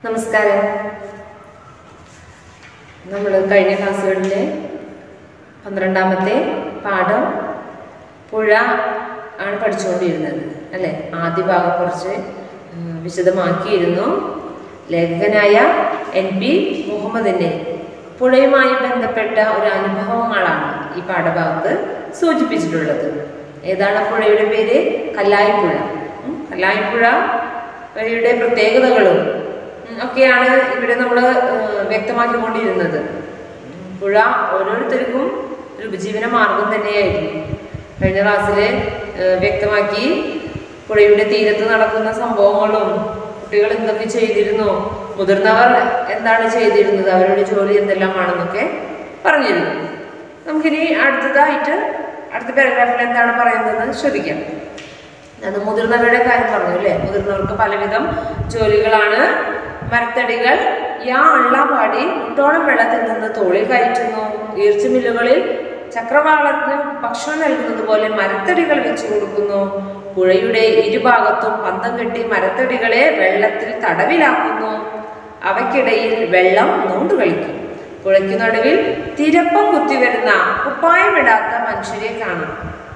നമസ്കാരം നമ്മൾ കഴിഞ്ഞ ക്ലാസ്സുകളിലെ പന്ത്രണ്ടാമത്തെ പാഠം പുഴ ആണ് പഠിച്ചുകൊണ്ടിരുന്നത് അല്ലേ ആദ്യ ഭാഗം കുറച്ച് ഉം, വിശദമാക്കിയിരുന്നു ലേഖകനായ എൻ പി മുഹമ്മദിൻ്റെ പുഴയുമായി ബന്ധപ്പെട്ട ഒരു അനുഭവങ്ങളാണ് ഈ പാഠഭാഗത്ത് സൂചിപ്പിച്ചിട്ടുള്ളത് ഏതാണ് ആ പുഴയുടെ പേര് കല്ലായിപ്പുഴ ഉം, കല്ലായിപ്പുഴയുടെ പ്രത്യേകതകളും ഉം, ഒക്കെയാണ് ഇവിടെ നമ്മൾ വ്യക്തമാക്കിക്കൊണ്ടിരുന്നത് പുഴ ഓരോരുത്തർക്കും ഒരു ഉപജീവന മാർഗം തന്നെയായിരുന്നു കഴിഞ്ഞ ക്ലാസ്സിൽ വ്യക്തമാക്കി പുഴയുടെ തീരത്ത് നടക്കുന്ന സംഭവങ്ങളും കുട്ടികൾ എന്തൊക്കെ ചെയ്തിരുന്നു മുതിർന്നവർ എന്താണ് ചെയ്തിരുന്നത് അവരുടെ ജോലി എന്തെല്ലാമാണെന്നൊക്കെ പറഞ്ഞിരുന്നു നമുക്കിനി അടുത്തതായിട്ട് അടുത്ത പാരഗ്രാഫിൽ എന്താണ് പറയുന്നത് ശ്രദ്ധിക്കാം അത് മുതിർന്നവരുടെ കാര്യം പറഞ്ഞു അല്ലേ മുതിർന്നവർക്ക് പലവിധം ജോലികളാണ് മരത്തടികൾ യാ അള്ള പാടി മുട്ടോളം വെള്ളത്തിൽ നിന്ന് തോളിൽ കയറ്റുന്നു ഈർച്ചമില്ലുകളിൽ ചക്രവാളത്തിന് ഭക്ഷണം നൽകുന്നത് പോലെ മരത്തടികൾ വെച്ചു കൊടുക്കുന്നു പുഴയുടെ ഇരുഭാഗത്തും പന്തം കെട്ടി മരത്തടികളെ വെള്ളത്തിൽ തടവിലാക്കുന്നു അവയ്ക്കിടയിൽ വെള്ളം നോണ്ടു കളിക്കും പുഴയ്ക്കു നടുവിൽ തിരപ്പം കുത്തിവരുന്ന കുപ്പായമിടാത്ത മനുഷ്യരെ കാണാം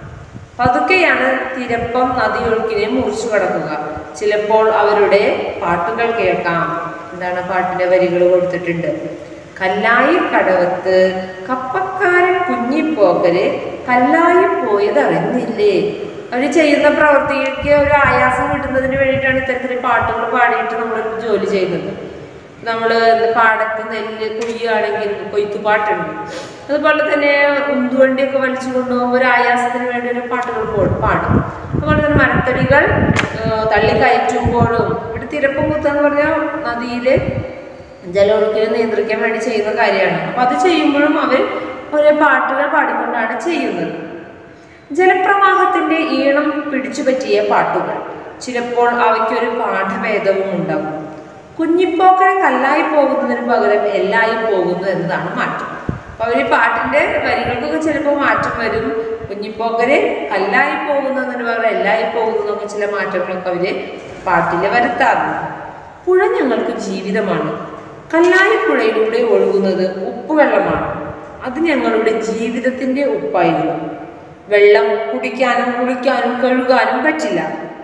പതുക്കെയാണ് തിരപ്പം നദിയൊഴുക്കിനെ മുറിച്ചു കടക്കുക ചിലപ്പോൾ അവരുടെ പാട്ടുകൾ കേൾക്കാം എന്താണ് പാട്ടിന്റെ വരികൾ കൊടുത്തിട്ടുണ്ട് കല്ലായി കടവത്ത് കപ്പക്കാരൻ കുഞ്ഞിപ്പോക്കര് കല്ലായി പോയത് അറിഞ്ഞില്ലേ അവർ ചെയ്യുന്ന പ്രവൃത്തിക്ക് ഒരു ആയാസം കിട്ടുന്നതിന് വേണ്ടിയിട്ടാണ് ഇത്തരത്തിൽ പാട്ടുകൾ പാടിയിട്ട് നമ്മൾ ജോലി ചെയ്യുന്നത് നമ്മൾ പാടത്ത് നെല്ല് കുഴിയാണെങ്കിൽ കൊയ്ത്തുപാട്ടുണ്ട് അതുപോലെ തന്നെ ഉന്തുവണ്ടിയൊക്കെ വലിച്ചു കൊണ്ടുപോകുമ്പോൾ ഒരു ആയാസത്തിന് വേണ്ടി ഒരു പാട്ടുകൾ പോ- പാടും അതുപോലെ തന്നെ മരത്തടികൾ ആ, തള്ളി കയറ്റുമ്പോഴും ഇവിടെ തിരപ്പം കുത്താന്ന് പറഞ്ഞാൽ നദിയിൽ ജലൊഴുക്കിനെ നിയന്ത്രിക്കാൻ വേണ്ടി ചെയ്യുന്ന കാര്യമാണ് അപ്പം അത് ചെയ്യുമ്പോഴും അവർ ഓരോ പാട്ടുകൾ പാടിക്കൊണ്ടാണ് ചെയ്യുന്നത് ജലപ്രവാഹത്തിന്റെ ഈണം പിടിച്ചുപറ്റിയ പാട്ടുകൾ ചിലപ്പോൾ അവയ്ക്കൊരു പാഠഭേദവും ഉണ്ടാകും കുഞ്ഞിപ്പോക്കരെ കല്ലായി പോകുന്നതിന് പകരം എല്ലായി പോകുന്നു എന്നതാണ് മാറ്റം അപ്പൊ അവര് പാട്ടിന്റെ വരികൾക്കൊക്കെ ചിലപ്പോൾ മാറ്റം വരും കുഞ്ഞിപ്പോക്കരെ കല്ലായി പോകുന്നതിന് പകരം എല്ലായി പോകുന്നതൊക്കെ ചില മാറ്റങ്ങളൊക്കെ അവര് പാട്ടിൽ വരുത്താറുണ്ട് പുഴ ഞങ്ങൾക്ക് ജീവിതമാണ് കല്ലായി പുഴയിലൂടെ ഒഴുകുന്നത് ഉപ്പുവെള്ളമാണ് അത് ഞങ്ങളുടെ ജീവിതത്തിന്റെ ഉപ്പായിരുന്നു വെള്ളം കുടിക്കാനും കുളിക്കാനും കഴുകാനും പറ്റില്ല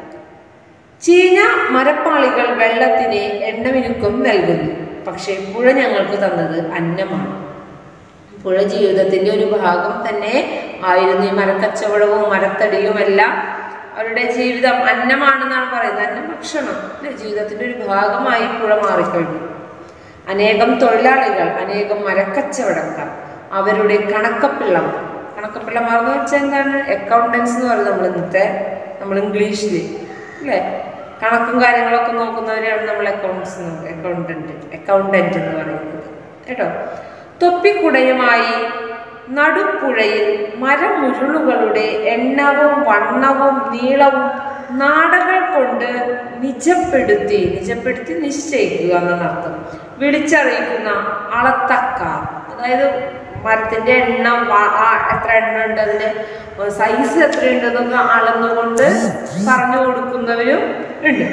ചീഞ്ഞ മരപ്പാളികൾ വെള്ളത്തിന് എണ്ണമിനുക്കം നൽകുന്നു പക്ഷേ പുഴ ഞങ്ങൾക്ക് തന്നത് അന്നമാണ് പുഴ ജീവിതത്തിന്റെ ഒരു ഭാഗം തന്നെ ആയിരുന്നു ഈ മരക്കച്ചവടവും മരത്തടിയും എല്ലാം അവരുടെ ജീവിതം അന്നമാണെന്നാണ് പറയുന്നത് അന്നം ഭക്ഷണം അല്ലെ ജീവിതത്തിന്റെ ഒരു ഭാഗമായി പുഴ മാറിക്കഴിഞ്ഞു അനേകം തൊഴിലാളികൾ അനേകം മരക്കച്ചവടക്കാർ അവരുടെ കണക്കപ്പിള്ളമാർ കണക്കപ്പിള്ളമാർ എന്ന് വെച്ചാൽ എന്താണ് അക്കൗണ്ടൻസ് എന്ന് പറയുന്നത് നമ്മൾ ഇന്നത്തെ നമ്മൾ ഇംഗ്ലീഷിൽ അല്ലേ കണക്കും കാര്യങ്ങളൊക്കെ നോക്കുന്നവരെയാണ് നമ്മൾ അക്കൗണ്ട്സ് അക്കൗണ്ടന്റ് അക്കൗണ്ടന്റ് എന്ന് പറയുന്നത് കേട്ടോ തൊപ്പിക്കുടയുമായി നടുപ്പുഴയിൽ മരമുരുളുകളുടെ എണ്ണവും വണ്ണവും നീളവും നാടകൾ കൊണ്ട് നിജപ്പെടുത്തി നിജപ്പെടുത്തി നിശ്ചയിക്കുക എന്നാണ് അർത്ഥം വിളിച്ചറിയിക്കുന്ന അളത്തക്കാർ അതായത് മരത്തിന്റെ എണ്ണം വ- ആ എത്ര എണ്ണം ഉണ്ട് അതിന് സൈസ് എത്രയുണ്ട് എന്നൊക്കെ അളന്നുകൊണ്ട് പറഞ്ഞു കൊടുക്കുന്നവരും ഉണ്ട്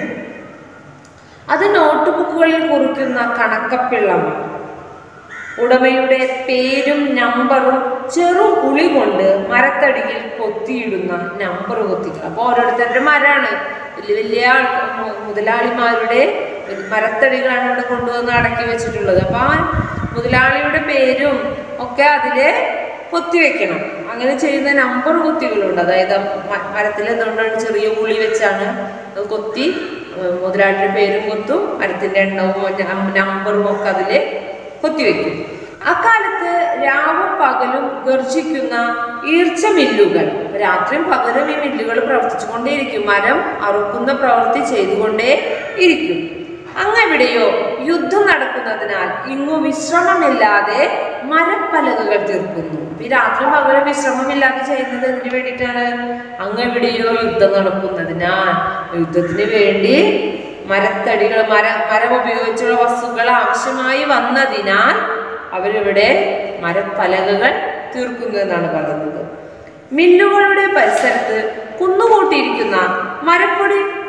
അത് നോട്ട് ബുക്കുകളിൽ കുറിക്കുന്ന കണക്കപ്പിള്ളമാണ് ഉടമയുടെ പേരും നമ്പറും ചെറു ഉളി കൊണ്ട് മരത്തടിയിൽ കൊത്തിയിടുന്ന നമ്പർ കൊത്തിക്കുക അപ്പോൾ ഓരോരുത്തരുടെ മരാണ് വലിയ വലിയ ആൾ മു- മുതലാളിമാരുടെ മരത്തടികളാണ് ഇവിടെ കൊണ്ടുവന്ന് അടക്കി വെച്ചിട്ടുള്ളത് അപ്പൊ ആ മുതലാളിയുടെ പേരും ഒക്കെ അതില് കൊത്തിവെക്കണം അങ്ങനെ ചെയ്യുന്ന നമ്പർ കൊത്തികളുണ്ട് അതായത് മ- മരത്തിൽ എന്തുകൊണ്ടാണ് ചെറിയ ഉളി വെച്ചാണ് അത് കൊത്തി ഏഹ് മുതലാളിയുടെ പേരും കൊത്തും മരത്തിന്റെ എണ്ണവും ന- നമ്പറും ഒക്കെ അതില് കൊത്തിവെക്കും അക്കാലത്ത് രാവും പകലും ഗർജിക്കുന്ന ഈർച്ച മില്ലുകൾ രാത്രിയും പകലും ഈ മില്ലുകൾ പ്രവർത്തിച്ചുകൊണ്ടേയിരിക്കും മരം അറുക്കുന്ന പ്രവൃത്തി ചെയ്തുകൊണ്ടേ ഇരിക്കും അങ്ങെവിടെയോ യുദ്ധം നടക്കുന്നതിനാൽ ഇങ്ങു വിശ്രമമില്ലാതെ മരപ്പലകകൾ തീർക്കുന്നു ഈ രാത്രി പകരം വിശ്രമമില്ലാതെ ചെയ്യുന്നത് എന്തിനു വേണ്ടിയിട്ടാണ് അങ്ങെവിടെയോ യുദ്ധം നടക്കുന്നതിനാൽ യുദ്ധത്തിന് വേണ്ടി മരത്തടികൾ മര മരം ഉപയോഗിച്ചുള്ള വസ്തുക്കൾ ആവശ്യമായി വന്നതിനാൽ അവരിവിടെ മരപ്പലകകൾ തീർക്കുന്നു എന്നാണ് പറയുന്നത് മില്ലുകളുടെ പരിസരത്ത് കുന്നുകൂട്ടിയിരിക്കുന്ന മരപ്പൊടി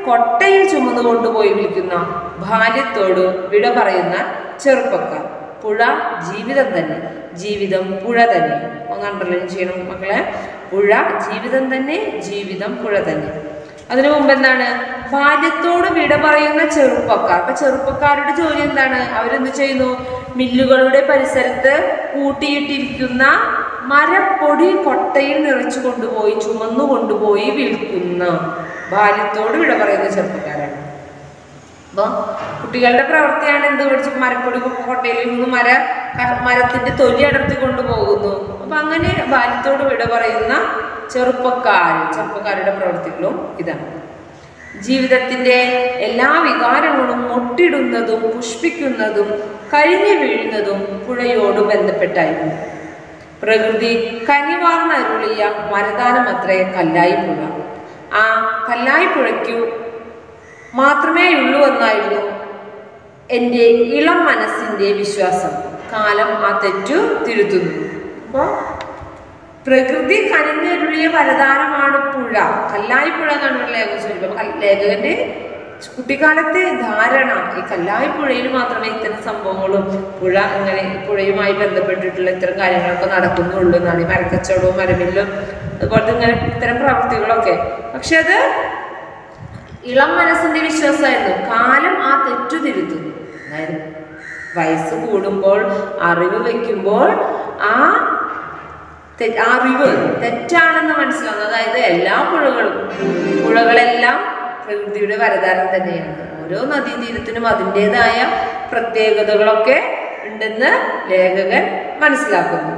കൊട്ടയിൽ ചുമന്നു കൊണ്ടുപോയി വിൽക്കുന്ന ബാല്യത്തോട് വിട പറയുന്ന ചെറുപ്പക്കാർ പുഴ ജീവിതം തന്നെ ജീവിതം പുഴ തന്നെ ഒന്ന് അണ്ടർലൈൻ ചെയ്യണം മക്കളെ പുഴ ജീവിതം തന്നെ ജീവിതം പുഴ തന്നെ അതിനു മുമ്പ് എന്താണ് ബാല്യത്തോട് വിട പറയുന്ന ചെറുപ്പക്കാർ അപ്പൊ ചെറുപ്പക്കാരുടെ ജോലി എന്താണ് അവരെന്ത് ചെയ്യുന്നു മില്ലുകളുടെ പരിസരത്ത് കൂട്ടിയിട്ടിരിക്കുന്ന മരപ്പൊടി കൊട്ടയിൽ നിറച്ചു കൊണ്ടുപോയി ചുമന്നു കൊണ്ടുപോയി വിൽക്കുന്ന ബാല്യത്തോട് വിട പറയുന്ന ചെറുപ്പക്കാരാണ് അപ്പോൾ കുട്ടികളുടെ പ്രവൃത്തിയാണ് എന്ത് പഠിച്ചു മരപ്പൊടി കൊട്ടയിൽ നിന്ന് മര ക- മരത്തിന്റെ തൊലി അടർത്തി കൊണ്ടുപോകുന്നു അപ്പൊ അങ്ങനെ ബാല്യത്തോട് വിട പറയുന്ന ചെറുപ്പക്കാർ ചെറുപ്പക്കാരുടെ പ്രവൃത്തികളും ഇതാണ് ജീവിതത്തിന്റെ എല്ലാ വികാരങ്ങളും മൊട്ടിടുന്നതും പുഷ്പിക്കുന്നതും കഴിഞ്ഞു വീഴുന്നതും പുഴയോട് ബന്ധപ്പെട്ടായിരുന്നു പ്രകൃതി കനിവാർന്നരുളിയ മരദാനമത്രേ കല്ലായി പുഴ ആ കല്ലായി പുഴയ്ക്കു മാത്രമേ ഉള്ളൂ എന്നായിരുന്നു എൻ്റെ ഇളം മനസ്സിൻ്റെ വിശ്വാസം കാലം ആ തെറ്റു തിരുത്തുന്നു അപ്പോൾ പ്രകൃതി കനിഞ്ഞരുളിയ വരദാനമാണ് പുഴ കല്ലായി പുഴ എന്നാണ് ഇവിടെ ലേഖകൻ ചൊല്ലുന്നത് അപ്പോൾ കൽ- ലേഖകന്റെ കുട്ടിക്കാലത്തെ ധാരണ ഈ കല്ലായി പുഴയിൽ മാത്രമേ ഇത്തരം സംഭവങ്ങളും പുഴ ഇങ്ങനെ പുഴയുമായി ബന്ധപ്പെട്ടിട്ടുള്ള ഇത്തരം കാര്യങ്ങളൊക്കെ നടക്കുന്നുള്ളൂ എന്നാണ് ഈ മരക്കച്ചവടവും മരമില്ലും അതുപോലത്തെ ഇങ്ങനെ ഇത്തരം പ്രവർത്തികളൊക്കെ പക്ഷെ അത് ഇളം മനസ്സിന്റെ വിശ്വാസമായിരുന്നു കാലം ആ തെറ്റു തിരുത്തുന്നു അതായത് വയസ്സ് കൂടുമ്പോൾ അറിവ് വെക്കുമ്പോൾ ആ തെ- ആ അറിവ് തെറ്റാണെന്ന് മനസ്സിലാവുന്നു അതായത് എല്ലാ പുഴകളും പുഴകളെല്ലാം പ്രകൃതിയുടെ വരദാനം തന്നെയാണ് ഓരോ നദീതീരത്തിനും അതിൻ്റെതായ പ്രത്യേകതകളൊക്കെ ഉണ്ടെന്ന് ലേഖകൻ മനസ്സിലാക്കുന്നു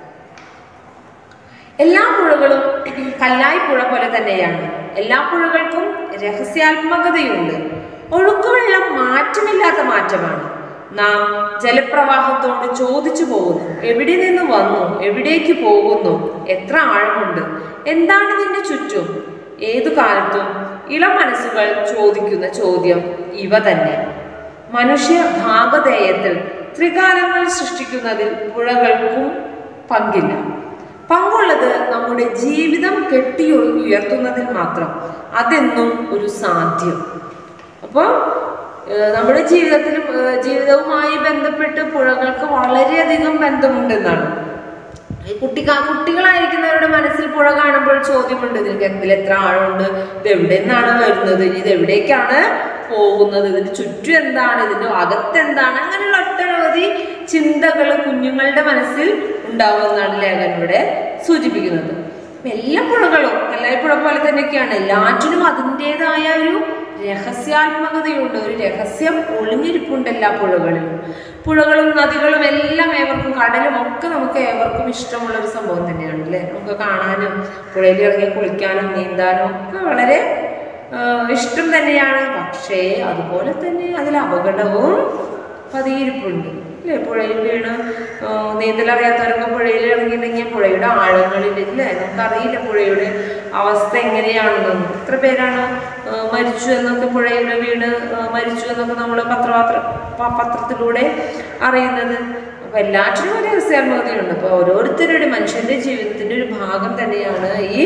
എല്ലാ പുഴകളും കല്ലായി പുഴ പോലെ തന്നെയാണ് എല്ലാ പുഴകൾക്കും രഹസ്യാത്മകതയുണ്ട് ഒഴുക്കുവെള്ളം മാറ്റമില്ലാത്ത മാറ്റമാണ് നാം ജലപ്രവാഹത്തോട് ചോദിച്ചു പോകുന്നു എവിടെ നിന്ന് വന്നു എവിടേക്ക് പോകുന്നു എത്ര ആഴമുണ്ട് എന്താണ് നിന്റെ ചുറ്റും ഏതു കാലത്തും ഇളം മനസ്സുകൾ ചോദിക്കുന്ന ചോദ്യം ഇവ തന്നെ മനുഷ്യ ഭാഗധേയത്തിൽ ത്രികാലങ്ങൾ സൃഷ്ടിക്കുന്നതിൽ പുഴകൾക്കും പങ്കില്ല പങ്കുള്ളത് നമ്മുടെ ജീവിതം കെട്ടി ഉയർത്തുന്നതിൽ മാത്രം അതെന്നും ഒരു സാധ്യം അപ്പോൾ നമ്മുടെ ജീവിതത്തിലും ഏഹ്, ജീവിതവുമായി ബന്ധപ്പെട്ട് പുഴകൾക്ക് വളരെയധികം ബന്ധമുണ്ടെന്നാണ് ഈ കുട്ടിക കുട്ടികളായിരിക്കുന്നവരുടെ മനസ്സിൽ പുഴ കാണുമ്പോൾ ചോദ്യമുണ്ട് ഇതിന് ഇതിൽ എത്ര ആഴമുണ്ട് ഇത് എവിടെ നിന്നാണ് വരുന്നത് ഇത് എവിടേക്കാണ് പോകുന്നത് ഇതിന് ചുറ്റും എന്താണ് ഇതിന്റെ അകത്ത് എന്താണ് അങ്ങനെയുള്ള ഒട്ടനവധി ചിന്തകൾ കുഞ്ഞുങ്ങളുടെ മനസ്സിൽ ഉണ്ടാവുമെന്നാണ് ലേഖൻ ഇവിടെ സൂചിപ്പിക്കുന്നത് അപ്പൊ എല്ലാ പുഴകളും എല്ലാ പുഴ പോലെ തന്നെയൊക്കെയാണ് എല്ലാറ്റിനും അതിൻ്റെതായ ഒരു രഹസ്യാത്മകതയുണ്ട് ഒരു രഹസ്യം ഒളിഞ്ഞിരിപ്പുണ്ട് എല്ലാ പുഴകളിലും പുഴകളും നദികളും എല്ലാം ഏവർക്കും കടലും ഒക്കെ നമുക്ക് ഏവർക്കും ഇഷ്ടമുള്ള ഒരു സംഭവം തന്നെയാണ് അല്ലേ നമുക്ക് കാണാനും പുഴയിൽ ഇറങ്ങി കുളിക്കാനും നീന്താനും ഒക്കെ വളരെ ആ, ഇഷ്ടം തന്നെയാണ് പക്ഷേ അതുപോലെ തന്നെ അതിൽ അപകടവും പതിയിരിപ്പുണ്ട് അല്ലേ പുഴയിൽ വീണ് ആ, നീന്തലറിയാത്തവരൊക്കെ പുഴയിൽ ഇറങ്ങിയിട്ടുണ്ടെങ്കിൽ പുഴയുടെ ആഴങ്ങളിൽ ഇല്ലേ നമുക്കറിയില്ല പുഴയുടെ അവസ്ഥ എങ്ങനെയാണെന്നൊന്നും എത്ര പേരാണ് ആ, മരിച്ചു എന്നൊക്കെ പുഴയിൽ വീണ് ആ, മരിച്ചു എന്നൊക്കെ നമ്മൾ പത്രപാത്ര പ- പത്രത്തിലൂടെ അറിയുന്നത് അപ്പൊ എല്ലാറ്റിനും ഒരു രഹസ്യാത്മകതയുണ്ട് അപ്പൊ ഓരോരുത്തരുടെ മനുഷ്യന്റെ ജീവിതത്തിന്റെ ഒരു ഭാഗം തന്നെയാണ് ഈ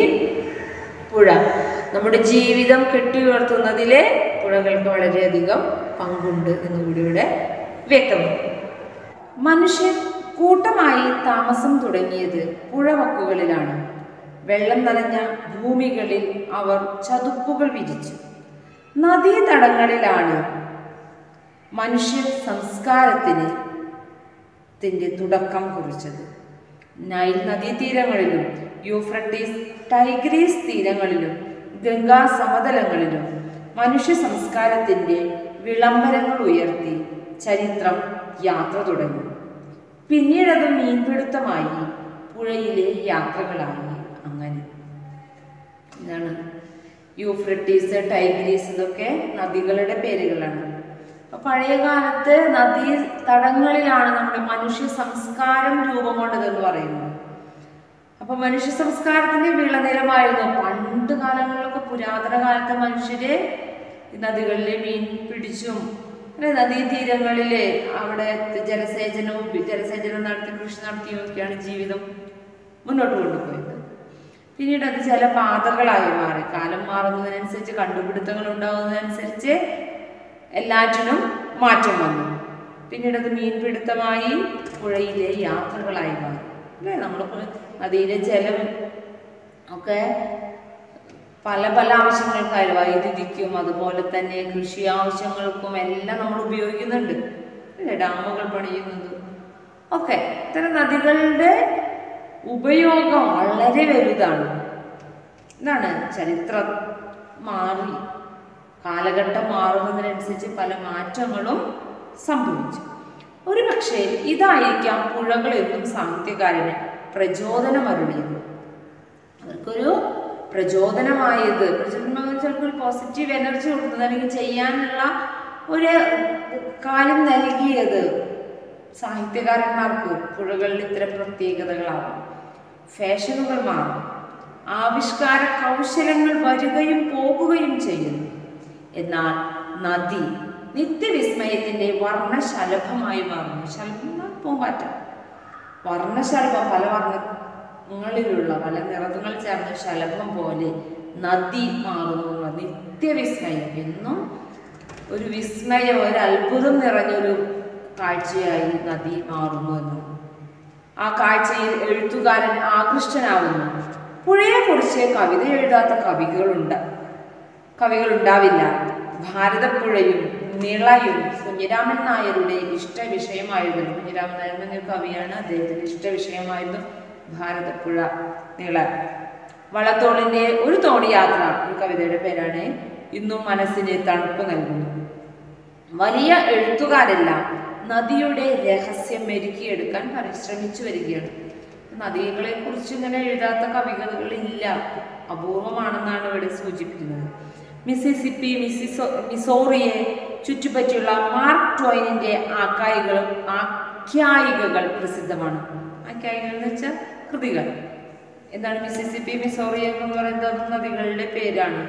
പുഴ നമ്മുടെ ജീവിതം കെട്ടിയുയർത്തുന്നതിലെ പുഴകൾക്ക് വളരെയധികം പങ്കുണ്ട് എന്നുകൂടി ഇവിടെ വ്യക്തമാണ് മനുഷ്യൻ കൂട്ടമായി താമസം തുടങ്ങിയത് പുഴവക്കുകളിലാണ് വെള്ളം നനഞ്ഞ ഭൂമികളിൽ അവർ ചതുപ്പുകൾ വിരിച്ചു നദീതടങ്ങളിലാണ് മനുഷ്യ സംസ്കാരത്തിന് ത്തിന്റെ തുടക്കം കുറിച്ചത് നൈൽ നദീതീരങ്ങളിലും യൂഫ്രട്ടീസ് ടൈഗ്രീസ് തീരങ്ങളിലും ഗംഗാ സമതലങ്ങളിലും മനുഷ്യ സംസ്കാരത്തിന്റെ വിളംബരങ്ങൾ ഉയർത്തി ചരിത്രം യാത്ര തുടങ്ങി പിന്നീടത് മീൻപിടുത്തമായി പുഴയിലെ യാത്രകളായി അങ്ങനെ ഇതാണ് യൂഫ്രട്ടീസ് ടൈഗ്രീസ് ഇതൊക്കെ നദികളുടെ പേരുകളാണ് അപ്പൊ പഴയ കാലത്ത് നദീ തടങ്ങളിലാണ് നമ്മുടെ മനുഷ്യ സംസ്കാരം രൂപം കൊണ്ടതെന്ന് പറയുന്നത് അപ്പൊ മനുഷ്യ സംസ്കാരത്തിന്റെ വിളനിലമായിരുന്നു പണ്ട് കാലങ്ങളിലൊക്കെ പുരാതന കാലത്തെ മനുഷ്യര് ഈ നദികളിലെ മീൻ പിടിച്ചും അല്ലെ നദീതീരങ്ങളിലെ അവിടെ ജലസേചനവും ജലസേചനം നടത്തി കൃഷി നടത്തിയും ഒക്കെയാണ് ജീവിതം മുന്നോട്ട് കൊണ്ടുപോയത് പിന്നീട് അത് ജലപാതകളായി മാറി കാലം മാറുന്നതിനനുസരിച്ച് കണ്ടുപിടുത്തങ്ങൾ ഉണ്ടാകുന്നതിനനുസരിച്ച് എല്ലാറ്റിനും മാറ്റം വന്നു പിന്നീട് അത് മീൻപിടുത്തമായി പുഴയിലെ യാത്രകളായി മാറി അല്ലേ നമ്മൾ നദിയിലെ ജലം ഒക്കെ പല പല ആവശ്യങ്ങൾക്കായി വൈദ്യുതിക്കും അതുപോലെ തന്നെ കൃഷി ആവശ്യങ്ങൾക്കും എല്ലാം നമ്മൾ ഉപയോഗിക്കുന്നുണ്ട് അല്ലേ ഡാമുകൾ പണിയുന്നത് ഒക്കെ ഇത്തരം നദികളുടെ ഉപയോഗം വളരെ വലുതാണ് എന്താണ് ചരിത്രം മാറി കാലഘട്ടം മാറുന്നതിനനുസരിച്ച് പല മാറ്റങ്ങളും സംഭവിച്ചു ഒരു പക്ഷേ ഇതായിരിക്കാം പുഴകൾ എന്നും സാഹിത്യകാരന് പ്രചോദനമരുളിയത് അവർക്കൊരു പ്രചോദനമായത് പ്രചോദനം ചിലപ്പോൾ ഒരു പോസിറ്റീവ് എനർജി കൊടുത്തത് അല്ലെങ്കിൽ ചെയ്യാനുള്ള ഒരു കാര്യം നൽകിയത് സാഹിത്യകാരന്മാർക്ക് പുഴകളിൽ ഇത്തരം പ്രത്യേകതകളാവും ഫാഷനുകൾ മാറും ആവിഷ്കാര കൗശലങ്ങൾ വരികയും പോകുകയും ചെയ്യുന്നു എന്നാൽ നദി നിത്യവിസ്മയത്തിന്റെ വർണ്ണശലഭമായി മാറുന്നു ശലഭം പൂമ്പാറ്റ വർണ്ണശലഭം പല വർണ്ണങ്ങളിലുള്ള പല നിറങ്ങൾ ചേർന്ന ശലഭം പോലെ നദി മാറുന്നു നിത്യവിസ്മയം എന്നും ഒരു വിസ്മയം ഒരു അത്ഭുതം നിറഞ്ഞൊരു കാഴ്ചയായി നദി മാറുന്നു എന്ന് ആ കാഴ്ചയിൽ എഴുത്തുകാരൻ ആകൃഷ്ടനാവുന്നു പുഴയെക്കുറിച്ച് കവിത എഴുതാത്ത കവികളുണ്ട് കവികളുണ്ടാവില്ല ഭാരതപ്പുഴയും നിളയും കുഞ്ഞിരാമൻ നായരുടെ ഇഷ്ട വിഷയമായിരുന്നു കുഞ്ഞിരാമൻ നായർ എന്നൊരു കവിയാണ് അദ്ദേഹത്തിന്റെ ഇഷ്ട വിഷയമായിരുന്നു ഭാരതപ്പുഴ നിള വള്ളത്തോളിന്റെ ഒരു തോണി യാത്ര ഒരു കവിതയുടെ പേരാണ് ഇന്നും മനസ്സിന് തണുപ്പ് നൽകുന്നു വലിയ എഴുത്തുകാരെല്ലാം നദിയുടെ രഹസ്യം മെരുക്കിയെടുക്കാൻ പരിശ്രമിച്ചു വരികയാണ് നദികളെ കുറിച്ച് ഇങ്ങനെ എഴുതാത്ത കവിതകൾ ഇല്ല അപൂർവമാണെന്നാണ് ഇവിടെ സൂചിപ്പിക്കുന്നത് മിസിസിപ്പി മിസിസോ മിസോറിയെ ചുറ്റുപറ്റിയുള്ള മാർക്ക് ട്വൈനിന്റെ ആക്കായികളും ആഖ്യായികകൾ പ്രസിദ്ധമാണ് ആഖ്യായികൾ എന്ന് വെച്ചാൽ കൃതികൾ എന്താണ് മിസിസിപ്പി മിസോറി എന്ന് പറയുന്നത് നദികളുടെ പേരാണ്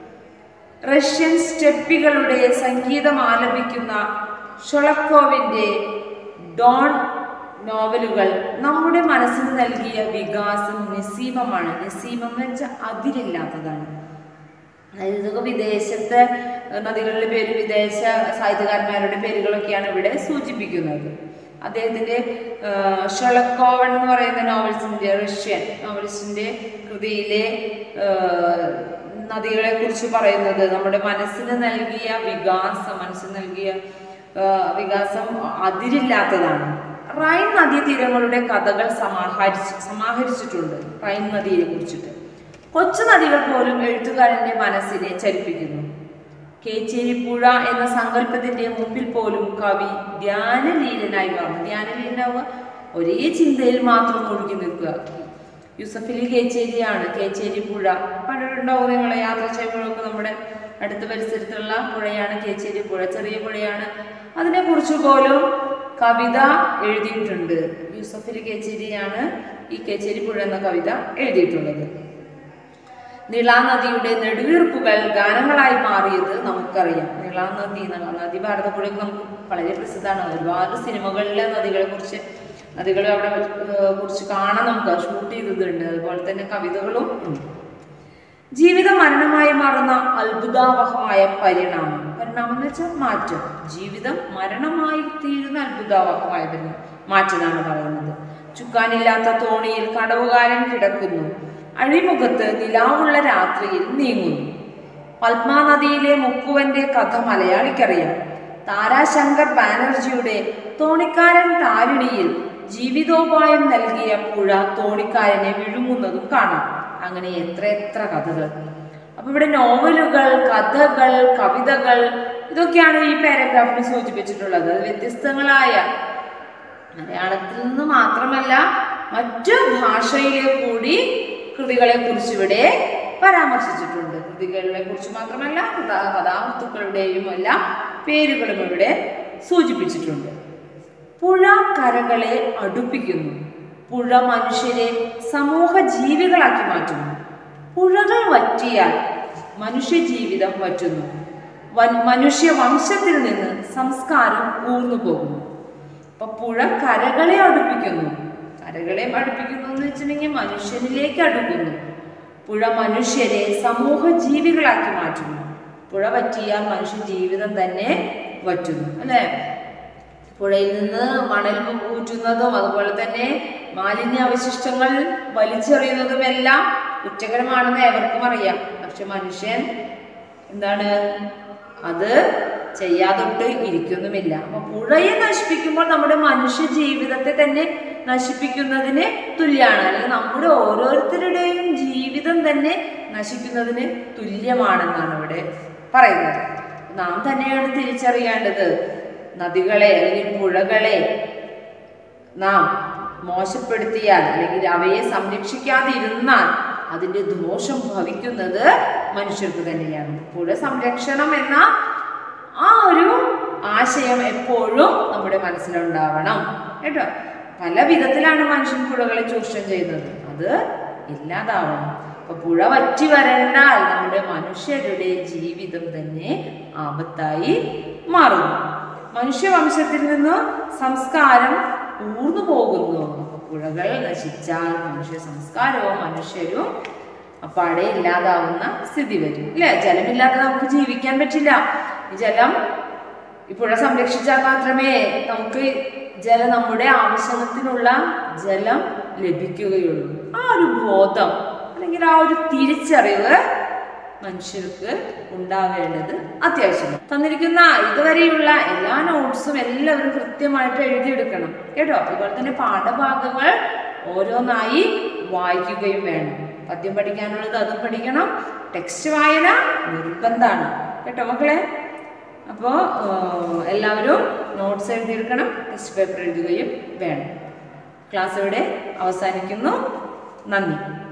റഷ്യൻ സ്റ്റെപ്പികളുടെ സംഗീതം ആലപിക്കുന്ന ഷൊളക്കോവിന്റെ ഡോൺ നോവലുകൾ നമ്മുടെ മനസ്സിന് നൽകിയ വികാസം നിസീമമാണ് നിസീമം എന്ന് വെച്ചാൽ അതിരില്ലാത്തതാണ് അതായത് ഇതൊക്കെ വിദേശത്തെ നദികളുടെ പേര് വിദേശ സാഹിത്യകാരന്മാരുടെ പേരുകളൊക്കെയാണ് ഇവിടെ സൂചിപ്പിക്കുന്നത് അദ്ദേഹത്തിന്റെ ഷൊളക്കോവൻ എന്ന് പറയുന്ന നോവൽസിന്റെ റഷ്യൻ നോവലിസ്റ്റിന്റെ കൃതിയിലെ നദികളെ കുറിച്ച് പറയുന്നത് നമ്മുടെ മനസ്സിന് നൽകിയ വികാസം മനസ്സിന് നൽകിയ വികാസം അതിരില്ലാത്തതാണ് റൈൻ നദീതീരങ്ങളുടെ കഥകൾ സമാഹരിച്ച് സമാഹരിച്ചിട്ടുണ്ട് റൈൻ നദിയെ കുറിച്ചിട്ട് കൊച്ചു നദികൾ പോലും എഴുത്തുകാരന്റെ മനസ്സിനെ ചലിപ്പിക്കുന്നു കേച്ചേരിപ്പുഴ എന്ന സങ്കല്പത്തിന്റെ മുമ്പിൽ പോലും കവി ധ്യാനലീലനായി മാറുന്നു ധ്യാനലീലനാവുക ഒരേ ചിന്തയിൽ മാത്രം ഒഴുകി നിൽക്കുക യൂസഫലി കേച്ചേരിയാണ് കേച്ചേരി പുഴ കണ്ടിട്ടുണ്ടാവും നിങ്ങളെ യാത്ര ചെയ്യുമ്പോഴൊക്കെ നമ്മുടെ അടുത്ത പരിസരത്തുള്ള പുഴയാണ് കേച്ചേരി പുഴ ചെറിയ പുഴയാണ് അതിനെക്കുറിച്ച് പോലും കവിത എഴുതിയിട്ടുണ്ട് യൂസഫലി കേച്ചേരിയാണ് ഈ കേച്ചേരി പുഴ എന്ന കവിത എഴുതിയിട്ടുള്ളത് നിളാനദിയുടെ നെടുവീർപ്പുകൾ ഗാനങ്ങളായി മാറിയത് നമുക്കറിയാം നിളാനദി നദി ഭാരതപ്പുഴയ്ക്ക് നമുക്ക് വളരെ പ്രസിദ്ധമാണ് ഒരുപാട് സിനിമകളിലെ നദികളെ കുറിച്ച് നദികളെ അവിടെ കുറിച്ച് കാണാൻ നമുക്ക് ഷൂട്ട് ചെയ്തതുണ്ട് അതുപോലെ തന്നെ കവിതകളും ഉണ്ട് ജീവിതം മരണമായി മാറുന്ന അത്ഭുതാവഹമായ പരിണാമം പരിണാമം എന്ന് വെച്ചാൽ മാറ്റം ജീവിതം മരണമായി തീരുന്ന അത്ഭുതാവഹമായ പരിണാമം മാറ്റമാണ് പറയുന്നത് ചുക്കാനില്ലാത്ത തോണിയിൽ കടവുകാരൻ കിടക്കുന്നു അഴിമുഖത്ത് നിലാവുള്ള രാത്രിയിൽ നീങ്ങുന്നു പത്മാനദിയിലെ മുക്കുവന്റെ കഥ മലയാളിക്കറിയാം താരാശങ്കർ ബാനർജിയുടെ തോണിക്കാരൻ താരിണിയിൽ ജീവിതോപായം നൽകിയ പുഴ തോണിക്കാരനെ വിഴുങ്ങുന്നതും കാണാം അങ്ങനെ എത്ര എത്ര കഥകൾ അപ്പൊ ഇവിടെ നോവലുകൾ കഥകൾ കവിതകൾ ഇതൊക്കെയാണ് ഈ പാരഗ്രാഫിൽ സൂചിപ്പിച്ചിട്ടുള്ളത് അത് വ്യത്യസ്തങ്ങളായ മലയാളത്തിൽ നിന്ന് മാത്രമല്ല മറ്റു ഭാഷയിലെ കൂടി കൃതികളെ കുറിച്ച് ഇവിടെ പരാമർശിച്ചിട്ടുണ്ട് കൃതികളെ കുറിച്ച് മാത്രമല്ല കഥാ കഥാവസ്തുക്കളുടെയും എല്ലാം പേരുകളും ഇവിടെ സൂചിപ്പിച്ചിട്ടുണ്ട് പുഴ കരകളെ അടുപ്പിക്കുന്നു പുഴ മനുഷ്യരെ സമൂഹ ജീവികളാക്കി മാറ്റുന്നു പുഴകൾ വറ്റിയാൽ മനുഷ്യ ജീവിതം വറ്റുന്നു വൻ മനുഷ്യ വംശത്തിൽ നിന്ന് സംസ്കാരം ഊർന്നു പോകുന്നു അപ്പൊ പുഴ കരകളെ അടുപ്പിക്കുന്നു കരകളെ അടുപ്പിക്കുന്നു എന്ന് വെച്ചിട്ടുണ്ടെങ്കിൽ മനുഷ്യനിലേക്ക് അടുക്കുന്നു പുഴ മനുഷ്യരെ സമൂഹ ജീവികളാക്കി മാറ്റുന്നു പുഴ പറ്റിയാൽ മനുഷ്യ ജീവിതം തന്നെ വറ്റുന്നു അല്ലേ പുഴയിൽ നിന്ന് മണൽ ഊറ്റുന്നതും അതുപോലെ തന്നെ മാലിന്യ അവശിഷ്ടങ്ങൾ വലിച്ചെറിയുന്നതും എല്ലാം കുറ്റകരമാണെന്ന് ഏവർക്കും അറിയാം പക്ഷെ മനുഷ്യൻ എന്താണ് അത് ചെയ്യാതൊട്ട് ഇരിക്കുന്നുമില്ല അപ്പൊ പുഴയെ നശിപ്പിക്കുമ്പോൾ നമ്മുടെ മനുഷ്യ ജീവിതത്തെ തന്നെ നശിപ്പിക്കുന്നതിന് തുല്യമാണ് അല്ലെങ്കിൽ നമ്മുടെ ഓരോരുത്തരുടെയും ജീവിതം തന്നെ നശിക്കുന്നതിന് തുല്യമാണെന്നാണ് ഇവിടെ പറയുന്നത് നാം തന്നെയാണ് തിരിച്ചറിയേണ്ടത് നദികളെ അല്ലെങ്കിൽ പുഴകളെ നാം മോശപ്പെടുത്തിയാൽ അല്ലെങ്കിൽ അവയെ സംരക്ഷിക്കാതിരുന്നാൽ അതിന്റെ ദോഷം ഭവിക്കുന്നത് മനുഷ്യർക്ക് തന്നെയാണ് പുഴ സംരക്ഷണം എന്ന ആ ഒരു ആശയം എപ്പോഴും നമ്മുടെ മനസ്സിലുണ്ടാവണം കേട്ടോ പല വിധത്തിലാണ് മനുഷ്യൻ പുഴകളെ ചൂഷണം ചെയ്യുന്നത് അത് ഇല്ലാതാവണം അപ്പൊ പുഴ വറ്റി വരണ്ടാൽ നമ്മുടെ മനുഷ്യരുടെ ജീവിതം തന്നെ ആപത്തായി മാറുന്നു മനുഷ്യവംശത്തിൽ നിന്ന് സംസ്കാരം ഊർന്നു പോകുന്നു അപ്പൊ പുഴകൾ നശിച്ചാൽ മനുഷ്യ സംസ്കാരവും മനുഷ്യരും അപ്പാടെ ഇല്ലാതാവുന്ന സ്ഥിതി വരും ഇല്ലേ ജലമില്ലാതെ നമുക്ക് ജീവിക്കാൻ പറ്റില്ല ഈ ജലം ഈ പുഴ സംരക്ഷിച്ചാൽ മാത്രമേ നമുക്ക് ജലം നമ്മുടെ ആവശ്യത്തിനുള്ള ജലം ലഭിക്കുകയുള്ളൂ ആ ഒരു ബോധം അല്ലെങ്കിൽ ആ ഒരു തിരിച്ചറിവ് മനുഷ്യർക്ക് ഉണ്ടാവേണ്ടത് അത്യാവശ്യമാണ് തന്നിരിക്കുന്ന ഇതുവരെയുള്ള എല്ലാ നോട്ട്സും എല്ലാവരും കൃത്യമായിട്ട് എഴുതിയെടുക്കണം കേട്ടോ അതുപോലെ തന്നെ പാഠഭാഗങ്ങൾ ഓരോന്നായി വായിക്കുകയും വേണം പദ്യം പഠിക്കാനുള്ളത് അതും പഠിക്കണം ടെക്സ്റ്റ് വായന നിർബന്ധമാണ് കേട്ടോ മക്കളെ അപ്പോൾ എല്ലാവരും നോട്ട്സ് എഴുതിയെടുക്കണം ടെസ്റ്റ് പേപ്പർ എഴുതുകയും വേണം ക്ലാസ് ഇവിടെ അവസാനിക്കുന്നു നന്ദി